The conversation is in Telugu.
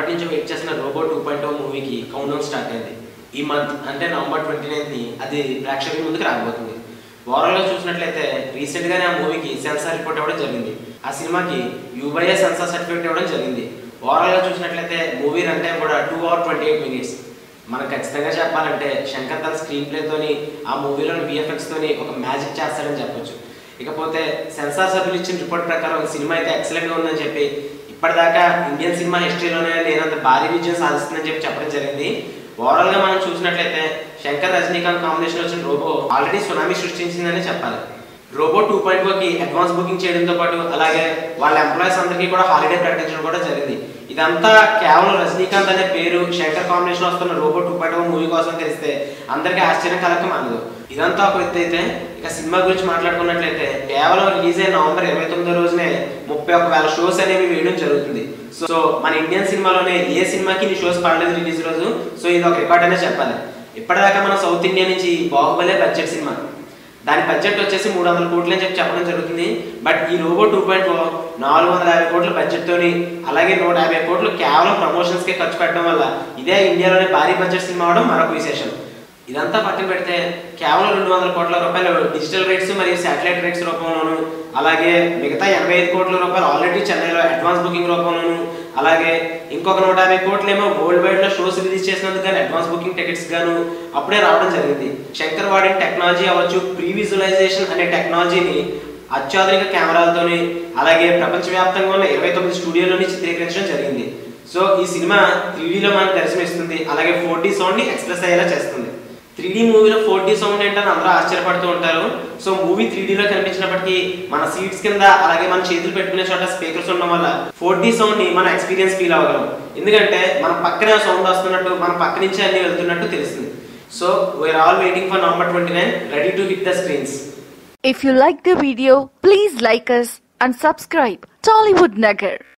ఎప్పటి నుంచో వెయిట్ చేసిన రోబో టూ పాయింట్ ఓ మూవీకి కౌంట్ డౌన్ స్టార్ట్ అయింది ఈ మంత్ అంటే నవంబర్ ట్వంటీ ని అది ప్రేక్షకుల ముందుకు రాబోతుంది ఓవరాల్గా చూసినట్లయితే రీసెంట్గానే ఆ మూవీకి సెన్సార్ రిపోర్ట్ ఇవ్వడం జరిగింది ఆ సినిమాకి యూబైఏ సెన్సార్ సర్టిఫికేట్ ఇవ్వడం జరిగింది ఓవరాల్గా చూసినట్లయితే మూవీ రన్ టైం కూడా two hour twenty eight minutes మనం ఖచ్చితంగా చెప్పాలంటే శంకర్ తన స్క్రీన్ ప్లేతోని ఆ మూవీలోని విఎఫ్ఎక్స్ తోని ఒక మ్యాజిక్ చేస్తాడని చెప్పొచ్చు ఇకపోతే సెన్సార్ సభ్యులు ఇచ్చిన రిపోర్ట్ ప్రకారం ఈ సినిమా అయితే ఎక్సలెంట్గా ఉందని చెప్పి ఇప్పటిదాకా ఇండియన్ సినిమా హిస్టరీలోనే లేనంత భారీ విజయం సాధిస్తుందని చెప్పి చెప్పడం జరిగింది ఓవరాల్ గా మనం చూసినట్లయితే శంకర్ రజనీకాంత్ కాంబినేషన్ వచ్చిన రోబో ఆల్రెడీ సునామీ సృష్టించిందని చెప్పాలి రోబో టూ పాయింట్ కి అడ్వాన్స్ బుకింగ్ చేయడంతో పాటు అలాగే వాళ్ళ ఎంప్లాయీస్ అందరికీ కూడా హాలిడే ప్రకటించడం కూడా జరిగింది ఇదంతా కేవలం రజనీకాంత్ అనే పేరు శంకర్ కాంబినేషన్ వస్తున్న రోబో టూ పాయింట్ మూవీ కోసం తెలిస్తే అందరికీ ఆశ్చర్యం కలక మానదు ఇదంతా ఒక ఎత్తు అయితే ఇక సినిమా గురించి మాట్లాడుకున్నట్లయితే కేవలం రిలీజ్ అయిన నవంబర్ ఇరవై తొమ్మిదో రోజునే ముప్పై ఒక వేల షోస్ అనేవి వేయడం జరుగుతుంది సో మన ఇండియన్ సినిమాలోనే ఏ సినిమాకి ఇన్ని షోస్ పడలేదు రిలీజ్ రోజు సో ఇది ఒక రికార్డ్ అనే చెప్పాలి ఇప్పటిదాకా మన సౌత్ ఇండియా నుంచి బాహుబలే బడ్జెట్ సినిమా దాని బడ్జెట్ వచ్చేసి మూడు వందల కోట్లు అని చెప్పి చెప్పడం జరుగుతుంది బట్ ఈ రోబో టూ పాయింట్ నాలుగు వందల యాభై కోట్ల బడ్జెట్ తోని అలాగే నూట యాభై కోట్లు కేవలం ప్రమోషన్స్ కే ఖర్చు పెట్టడం వల్ల ఇదే ఇండియాలోనే భారీ బడ్జెట్ సినిమా అవడం మరొక విశేషం ఇదంతా పక్కన పెడితే కేవలం రెండు వందల కోట్ల రూపాయలు డిజిటల్ రైట్స్ మరియు శాటిలైట్ రైట్స్ రూపంలోను అలాగే మిగతా ఎనభై ఐదు కోట్ల రూపాయలు ఆల్రెడీ చెన్నైలో అడ్వాన్స్ బుకింగ్ రూపంలోను అలాగే ఇంకొక నూట యాభై కోట్లేమో వరల్డ్ వైడ్ లో షోస్ రిలీజ్ చేసినందుకు కానీ అడ్వాన్స్ బుకింగ్ టికెట్స్ గాను అప్పుడే రావడం జరిగింది శంకర్ వాడిన టెక్నాలజీ అవ్వచ్చు ప్రీ విజువలైజేషన్ అనే టెక్నాలజీని అత్యాధునిక కెమెరాలతోని అలాగే ప్రపంచవ్యాప్తంగా ఉన్న ఇరవై తొమ్మిది స్టూడియోలోని చిత్రీకరించడం జరిగింది సో ఈ సినిమా త్రీడీలో మనకు దర్శనమిస్తుంది అలాగే ఫోర్ డీ సౌండ్ ని ఎక్స్ప్రెస్ అయ్యేలా చేస్తుంది త్రీ డీ మూవీలో ఫోర్ డీ సౌండ్ ఏంటని అందరూ ఆశ్చర్యపడుతూ ఉంటారు సో మూవీ త్రీ డీలో కనిపించినప్పటికీ మన సీట్స్ కింద అలాగే మన చేతులు పెట్టుకునే చోట స్పీకర్స్ ఉండడం వల్ల ఫోర్ డీ సౌండ్ ని మన ఎక్స్పీరియన్స్ ఫీల్ అవ్వగలం ఎందుకంటే మన పక్కనే సౌండ్ వస్తున్నట్టు మన పక్క నుంచి అన్ని వెళ్తున్నట్టు తెలుస్తుంది so we're all waiting for November twenty nine ready to hit the screens If you like the video, please like us and subscribe Tollywood Nagar.